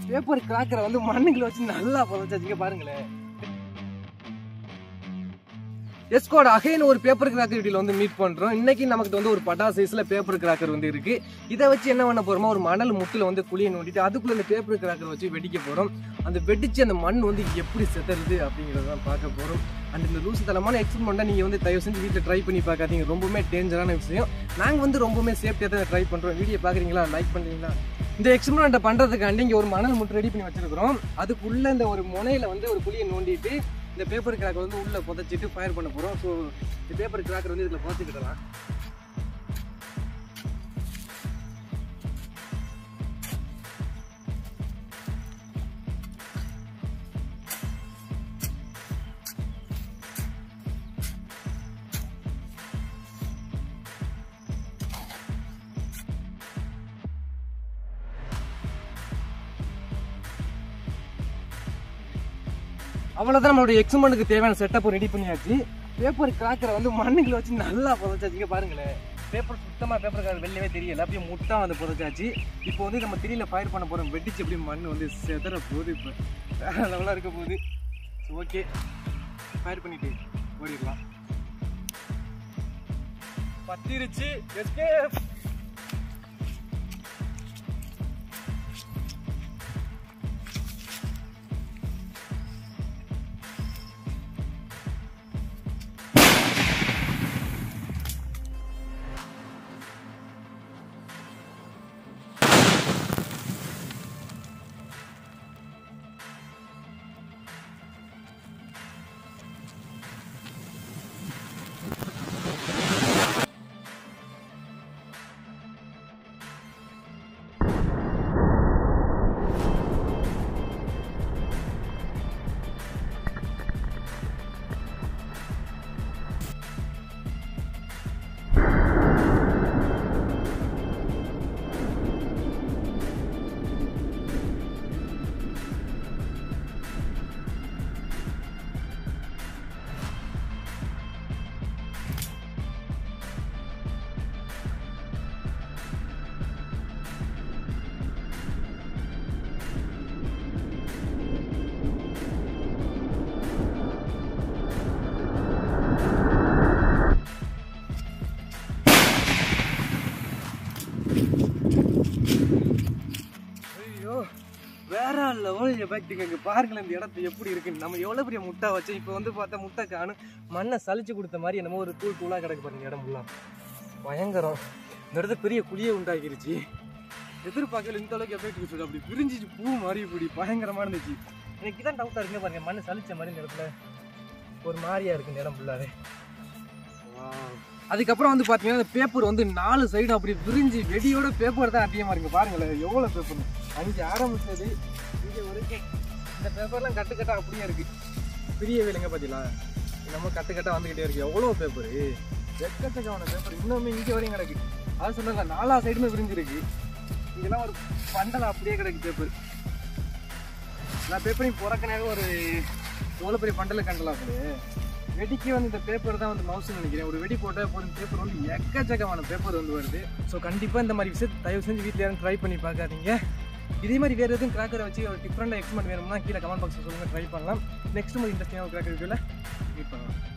paper கிராக்கரை வந்து மண்ணுக்குள்ள வச்சு நல்லா புதைச்சாச்சுங்க பாருங்களேன் எஸ்கோட அகைன் ஒரு பேப்பர் கிராக்கர் வீடியோல வந்து மீட் பண்றோம் இன்னைக்கு நமக்கு வந்து ஒரு பட்டா சைஸ்ல பேப்பர் கிராக்கர் வந்து இருக்கு இதை வச்சு என்ன பண்ண போறோமா ஒரு மணல் முட்டுல வந்து குழியை நோண்டிட்டு அதுக்குள்ள இந்த பேப்பர் கிராக்கர் வச்சு வெடிக்க போறோம் அந்த வெடிச்சு அந்த மண் வந்து எப்படி செதறுது அப்படிங்கறத தான் பார்க்க போறோம் அண்ட் இந்த லூசு தனமான எக்ஸ்பெரிமெண்ட்டை நீங்க வந்து தயவு செஞ்சு வீட்டில் ட்ரை பண்ணி பார்க்காதீங்க ரொம்பவுமே டேஞ்சரான விஷயம் நாங்க வந்து ரொம்பவுமே சேஃப்டியாக தான் ட்ரை பண்றோம் வீடியோ பாக்குறீங்களா லைக் பண்றீங்களா இந்த எக்ஸ்பெரிமெண்ட்டை பண்றதுக்காண்டி இங்க ஒரு மணல் முட்டு ரெடி பண்ணி வச்சிருக்கிறோம் அதுக்குள்ள இந்த ஒரு முனையில வந்து ஒரு குழியை நோண்டிட்டு இந்த பேப்பர் கிராக்கர் வந்து உள்ள புதைச்சிட்டு ஃபயர் பண்ண போறோம் ஸோ இந்த பேப்பர் கிராக்கர் வந்து இதுல புதைச்சிக்கிடலாம் அவ்வளோதான் நம்மளுடைய எக்ஸ்பெரிமெண்ட்டுக்கு தேவையான செட்டப் ரெடி பண்ணியாச்சு பேப்பர் கிராக்கரை வந்து மண்ணுக்குள்ள வச்சு நல்லா புதைச்சாச்சுங்க பாருங்களேன் பேப்பர் சுத்தமாக பேப்பர் கிராக்கர் வெளியவே தெரியல அப்படியே முட்டா வந்து புதைச்சாச்சு இப்போ வந்து நம்ம திரியில ஃபயர் பண்ண போகிறோம் வெடிச்சு எப்படி மண் வந்து செதற போகுது இப்போ வேற லெவலாக இருக்க போகுது ஓகே ஃபயர் பண்ணிட்டு ஓடிடலாம் பத்திருச்சு எஸ்கேப் ஐயோ வேற லெவல் எஃபெக்ட்டுங்க இங்கே பாருங்களேன் இந்த இடத்து எப்படி இருக்குன்னு நம்ம எவ்வளோ பெரிய முட்டை வச்சோம் இப்போ வந்து பார்த்தா முட்டை காணும் மண்ணை சலிச்சு கொடுத்த மாதிரி என்னமோ ஒரு தூள் தூளாக கிடக்கு பாருங்க இடம் ஃபுல்லாக பயங்கரம் இந்த இடத்துல பெரிய குழியை உண்டாக்கிருச்சு எதிர்பார்க்கல இந்த அளவுக்கு எஃபெக்ட் கொடுத்துருக்கு அப்படி பிரிஞ்சிச்சு பூ மாதிரி இப்படி பயங்கரமா இருந்துச்சு எனக்கு இதான் டவுட்டாக இருக்குங்க பாருங்க மண்ணை சலிச்ச மாதிரி இந்த இடத்துல ஒரு மாதிரியா இருக்கு இந்த இடம் ஃபுல்லாவே அதுக்கப்புறம் வந்து பார்த்தீங்கன்னா இந்த பேப்பர் வந்து நாலு சைடு அப்படி விரிஞ்சு வெடியோட பேப்பர் தான் அதிகமாக இருக்கு பாருங்களேன் எவ்வளோ பேப்பர் அங்கே ஆரம்பிச்சது இங்கே வரைக்கும் இந்த பேப்பர்லாம் கட்டு கட்டா அப்படியே இருக்கு பெரிய வேலைங்க பார்த்தீங்களா நம்ம கட்டு கட்டா வந்துக்கிட்டே இருக்கு எவ்வளோ பேப்பர் எக்கச்சக்கமான பேப்பர் இன்னுமே இங்கே வரையும் கிடக்கு அது சொன்னாங்க நாலா சைடுமே விரிஞ்சிருக்கு இங்கெல்லாம் ஒரு பண்டல் அப்படியே கிடக்கு பேப்பர் நான் பேப்பரையும் பிறக்கனாவே ஒரு எவ்வளோ பெரிய பண்டலை கண்டலாம் அப்படியே வெடிக்கு வந்து இந்த பேப்பர் தான் வந்து மவுஸ் நினைக்கிறேன் ஒரு வெடி போட்டால் போதும் பேப்பர் வந்து எக்கச்சக்கமான பேப்பர் வந்து வருது ஸோ கண்டிப்பாக இந்த மாதிரி விஷயத்தை தயவு செஞ்சு வீட்டில் யாரும் ட்ரை பண்ணி பார்க்காதீங்க இதே மாதிரி வேறு எதுவும் கிராக்கரை வச்சு ஒரு டிஃப்ரெண்டாக எக்ஸ்பெரிமெண்ட் வேணும்னா கீழே கமெண்ட் பாக்ஸில் சொல்லுங்கள் ட்ரை பண்ணலாம் நெக்ஸ்ட் ஒரு இன்ட்ரெஸ்டிங்காக கிராக்கர் வீடியோவில் மீட் பண்ணலாம்